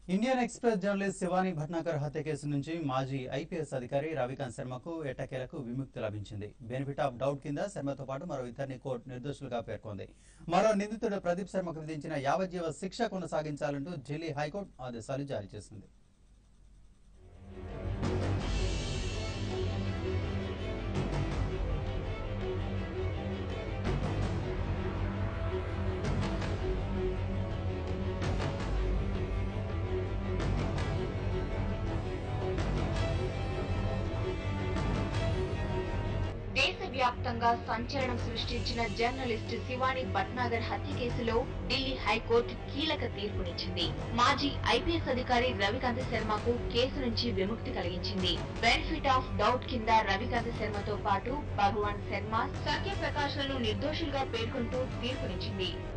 Indian Express journalist Shivani Bhatnagar హత్య కేసు నుంచి మాజీ ఐపీఎస్ అధికారి రవికాంత్ శర్మకు ఎట్టకేలకు విముక్తి లభించింది బెనిఫిట్ ఆఫ్ డౌట్ కింద శర్మతో పాటు మరో ఇద్దరిని కోర్టు నిర్దోషులుగా పేర్కొంది మరో నిందితుడు ప్రదీప్ శర్మకు విధించిన యావజ్జీవ శిక్ష కొనసాగించాలంటూ ఢిల్లీ హైకోర్టు ఆదేశాలు జారీ చేసింది దేశవ్యాప్తంగా సంచలనం సృష్టించిన జర్నలిస్ట్ శివాని భట్నాగర్ హత్య కేసులో ఢిల్లీ హైకోర్టు కీలక తీర్పునిచ్చింది మాజీ ఐపీఎస్ అధికారి రవికాంత్ శర్మకు కేసు నుంచి విముక్తి కలిగించింది బెనిఫిట్ ఆఫ్ డౌట్ కింద రవికాంత్ శర్మతో పాటు భగవాన్ శర్మ సత్యప్రకాష్ లను నిర్దోషులుగా పేర్కొంటూ తీర్పునిచ్చింది